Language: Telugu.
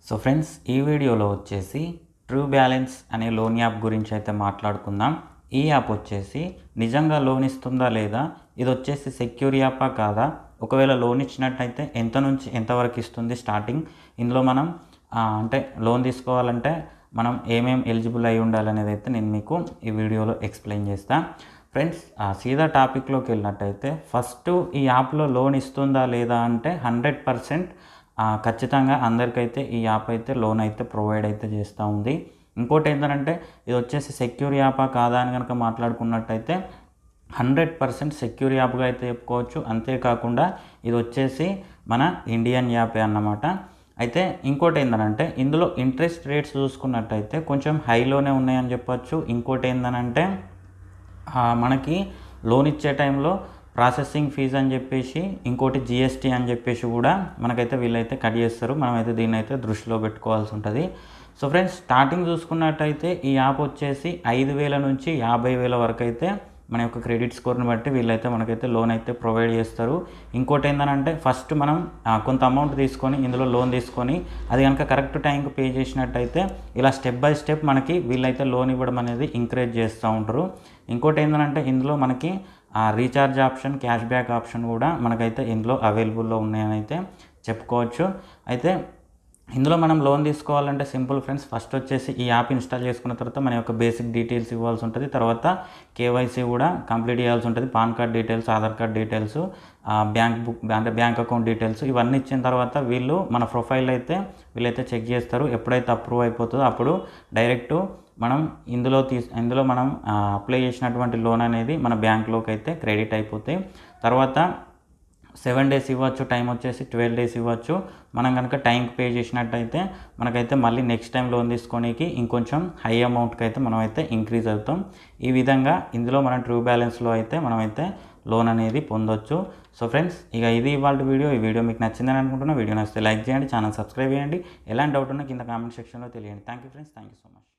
సో ఫ్రెండ్స్ ఈ వీడియోలో వచ్చేసి ట్రూ బ్యాలెన్స్ అనే లోన్ యాప్ గురించి అయితే మాట్లాడుకుందాం ఈ యాప్ వచ్చేసి నిజంగా లోన్ ఇస్తుందా లేదా ఇది వచ్చేసి సెక్యూర్ యాపా కాదా ఒకవేళ లోన్ ఇచ్చినట్టయితే ఎంత నుంచి ఎంతవరకు ఇస్తుంది స్టార్టింగ్ ఇందులో మనం ఆ, అంటే లోన్ తీసుకోవాలంటే మనం ఏమేం ఎలిజిబుల్ అయి ఉండాలనేది అయితే నేను మీకు ఈ వీడియోలో ఎక్స్ప్లెయిన్ చేస్తాను ఫ్రెండ్స్ ఆ సీదా టాపిక్లోకి వెళ్ళినట్టయితే ఫస్ట్ ఈ యాప్లో లోన్ ఇస్తుందా లేదా అంటే హండ్రెడ్ పర్సెంట్ ఖచ్చితంగా అందరికైతే ఈ యాప్ అయితే లోన్ అయితే ప్రొవైడ్ అయితే చేస్తూ ఉంది ఇంకోటి ఏంటంటే ఇది వచ్చేసి సెక్యూర్ యాపా కాదా అని కనుక మాట్లాడుకున్నట్టయితే హండ్రెడ్ పర్సెంట్ సెక్యూర్ యాప్గా అయితే చెప్పుకోవచ్చు అంతేకాకుండా ఇది వచ్చేసి మన ఇండియన్ యాపే అన్నమాట అయితే ఇంకోటి ఏంటంటే ఇందులో ఇంట్రెస్ట్ రేట్స్ చూసుకున్నట్టయితే కొంచెం హైలోనే ఉన్నాయని చెప్పొచ్చు ఇంకోటి ఏంటంటే ఆ, మనకి లోన్ ఇచ్చే టైంలో ప్రాసెసింగ్ ఫీజ్ అని చెప్పేసి ఇంకోటి జిఎస్టీ అని చెప్పేసి కూడా మనకైతే వీళ్ళైతే కట్ చేస్తారు మనమైతే దీన్ని అయితే దృష్టిలో పెట్టుకోవాల్సి ఉంటుంది సో ఫ్రెండ్స్ స్టార్టింగ్ చూసుకున్నట్టయితే ఈ యాప్ వచ్చేసి ఐదు వేల నుంచి యాభై వేల వరకు అయితే మన యొక్క క్రెడిట్ స్కోర్ని బట్టి వీళ్ళైతే మనకైతే లోన్ అయితే ప్రొవైడ్ చేస్తారు ఇంకోటి ఏంటంటే ఫస్ట్ మనం ఆ, కొంత అమౌంట్ తీసుకొని ఇందులో లోన్ తీసుకొని అది కనుక కరెక్ట్ టైంకి పే చేసినట్టయితే ఇలా స్టెప్ బై స్టెప్ మనకి వీళ్ళైతే లోన్ ఇవ్వడం అనేది ఎంకరేజ్ చేస్తూ ఉంటారు ఇంకోటి ఏంటంటే ఇందులో మనకి ఆ recharge option cash back option కూడా మనకైతే ఇందులో అవైలబుల్లో ఉన్నాయని అయితే చెప్పుకోవచ్చు అయితే ఇందులో మనం లోన్ తీసుకోవాలంటే సింపుల్ ఫ్రెండ్స్ ఫస్ట్ వచ్చేసి ఈ యాప్ ఇన్స్టాల్ చేసుకున్న తర్వాత మన యొక్క బేసిక్ డీటెయిల్స్ ఇవ్వాల్సి ఉంటుంది తర్వాత కేవైసీ కూడా కంప్లీట్ చేయాల్సి ఉంటుంది PAN card details Aadhaar card details bank book అంటే బ్యాంక్ అకౌంట్ డీటెయిల్స్ ఇవన్నీ ఇచ్చిన తర్వాత వీళ్ళు మన ప్రొఫైల్ అయితే వీళ్ళైతే చెక్ చేస్తారు ఎప్పుడైతే అప్రూవ్ అయిపోతుందో అప్పుడు డైరెక్ట్ మనం ఇందులో తీస్ ఇందులో మనం అప్లై చేసినటువంటి లోన్ అనేది మన బ్యాంక్లోకి అయితే క్రెడిట్ అయిపోతాయి తర్వాత సెవెన్ డేస్ ఇవ్వచ్చు టైం వచ్చేసి ట్వెల్వ్ డేస్ ఇవ్వచ్చు మనం కనుక టైంకి పే చేసినట్టయితే మనకైతే మళ్ళీ నెక్స్ట్ టైం లోన్ తీసుకోనికి ఇంకొంచెం హై అమౌంట్కి అయితే మనం అయితే ఇంక్రీజ్ అవుతాం ఈ విధంగా ఇందులో మనం ట్రూ బ్యాలెన్స్లో అయితే మనమైతే లోన్ అనేది పొందొచ్చు సో ఫ్రెండ్స్ ఇక ఇది ఇవాళ వీడియో ఈ వీడియో మీకు నచ్చిందని అనుకుంటున్నా వీడియో నచ్చితే లైక్ చేయండి ఛానల్ సబ్స్క్రైబ్ చేయండి ఎలాంటి డౌట్ ఉన్నా కింద కామెంట్ సెక్షన్లో తెలియండి thank you friends thank you so much